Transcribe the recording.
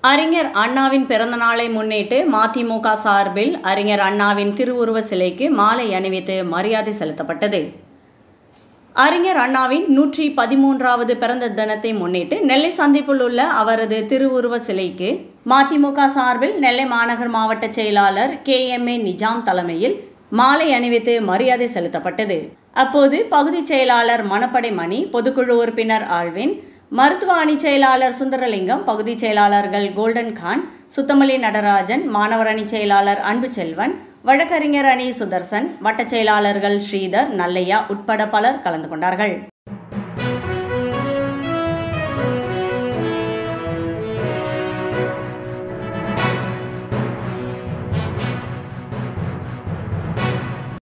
அறிஞர் அண்ணாவின் பிறந்த நாளை முன்னிட்டு மதிமுக சார்பில் அறிஞர் அண்ணாவின் திருவுருவ சிலைக்கு மாலை அணிவித்து மரியாதை செலுத்தப்பட்டது அறிஞர் அண்ணாவின் நூற்றி பதிமூன்றாவது பிறந்த தினத்தை முன்னிட்டு நெல்லை சந்திப்பில் உள்ள அவரது திருவுருவ சிலைக்கு மதிமுக சார்பில் நெல்லை மாநகர் மாவட்ட செயலாளர் கே எம் ஏ நிஜாம் தலைமையில் மாலை அணிவித்து மரியாதை செலுத்தப்பட்டது அப்போது பகுதி செயலாளர் மணப்படை மணி பொதுக்குழு உறுப்பினர் ஆழ்வின் மருத்துவ அணி செயலாளர் சுந்தரலிங்கம் பகுதி செயலாளர்கள் கோல்டன் கான் சுத்தமல்லி நடராஜன் மாணவர் அணி செயலாளர் அன்பு செல்வன் வழக்கறிஞர் அணி சுதர்சன் வட்டச் செயலாளர்கள் ஸ்ரீதர் நல்லையா உட்பட பலர் கலந்து கொண்டார்கள்